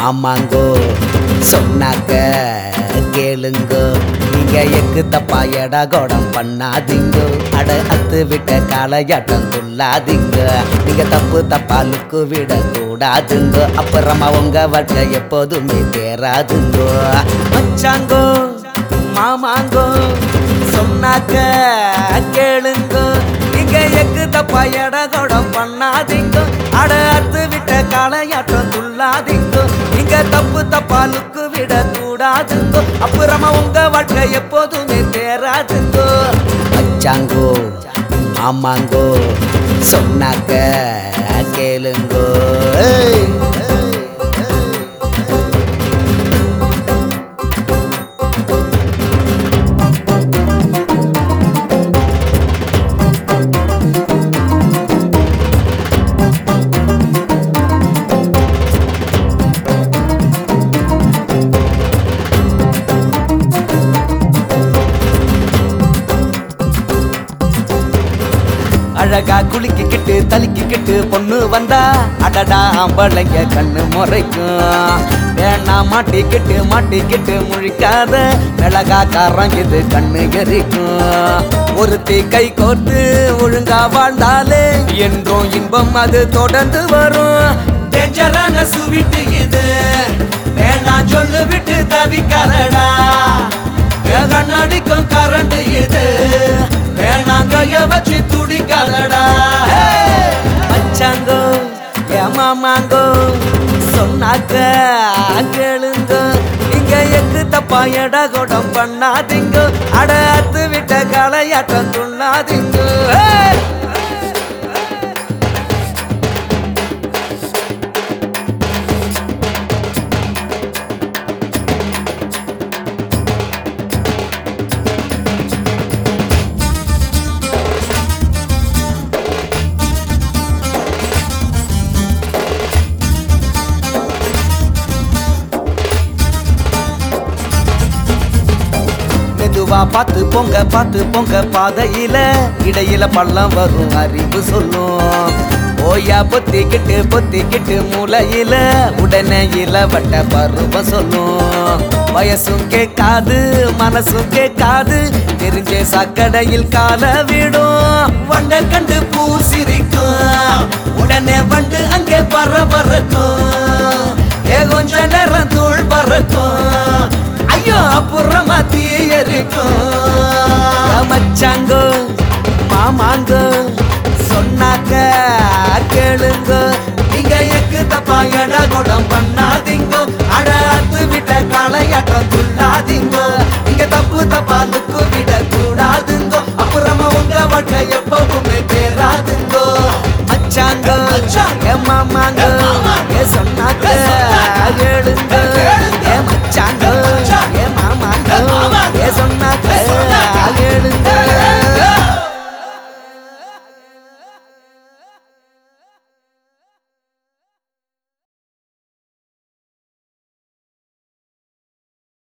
ஆமாங்கோ சொன்னாக்க கேளுங்கோ நீங்க எக்கு தப்பா எடா கோடம் பண்ணாதீங்கோ அட அத்து விட்ட காளையாட்டம் துள்ளாதீங்க நீங்க தப்பு தப்பா லுக்கு விட கூடாதுங்கோ அப்புறமா உங்க வாழ்க்கை எப்போதுமே தேராதுங்கோ மச்சாங்கோ மாமாங்கோ சொன்னாக்க கேளுங்கோ நீங்க எக்கு தப்பா எடகோடம் பண்ணாதீங்க அட அத்து விட்ட காளையாட்டம் துள்ளாதீங்க நீங்க தப்பு தப்பா லுக்கு விட கூடாதுங்க அப்புறமா உங்க வாழ்க்கை எப்போதுமே தேராதுங்கோ அச்சாங்கோ ஆமாங்கோ சொன்னாக்க கேளுங்கோ ஏய், ஏய், ஏய். அழகா குளிக்கிக்கிட்டு தலிக்கிக்கிட்டு பொண்ணு வந்தா அடடா ஆம்பளைங்க கண்ணு முறைக்கும் வேணா மாட்டிக்கிட்டு மாட்டிக்கிட்டு முழிக்காத மிளகா காரம் இது கண்ணு எரிக்கும் ஒருத்தி கை கோர்த்து ஒழுங்கா வாழ்ந்தாலே என்றும் இன்பம் அது தொடர்ந்து வரும் டேஞ்சரான சுவிட்டு இது வேணா சொல்லு விட்டு தவிக்காதடா கண்ணடிக்கும் கரண்ட் இது வேணாங்க வச்சு துடிக்காதடா மச்சாங்கோ ஏமாமாங்கோ சொன்னாக்க கேளுங்க நீங்க எக்கு தப்பா எடா கொடம் பண்ணாதீங்க அட அத்து விட்ட களையாட்டம் துண்ணாதீங்க ஏய்! மெதுவா பார்த்து போங்க பார்த்து போங்க பாதையில இடையில பள்ளம் வரும் அறிவு சொல்லும் ஓயா பொத்திக்கிட்டு பொத்திக்கிட்டு மூளையில உடனே இளவட்ட பருவம் சொல்லும் வயசும் கேட்காது மனசும் கேட்காது தெரிஞ்ச சாக்கடையில் கால விடும் வண்ட கண்டு பூ சிரிக்கும் உடனே வண்டு அங்கே பரபரக்கும் ஏ கொஞ்ச நேரம் தூள் பறக்கும் ஐயோ அப்புறமா தீயரிக்கும் மச்சாங்கோ மாமாங்கோ சொன்னாக்க கேளுங்க நீங்க எக்கு தப்பா எட குடம் பண்ணாதீங்க அட அத்து விட்ட காளையாட்டம் துள்ளாதீங்க நீங்க தப்பு தப்பா லுக்கு விட கூடாதுங்க அப்புறமா உங்க வாழ்க்கை எப்பவுமே தேராதுங்க மச்சாங்கோ ஏ மாமாங்கோ ஏ சொன்னா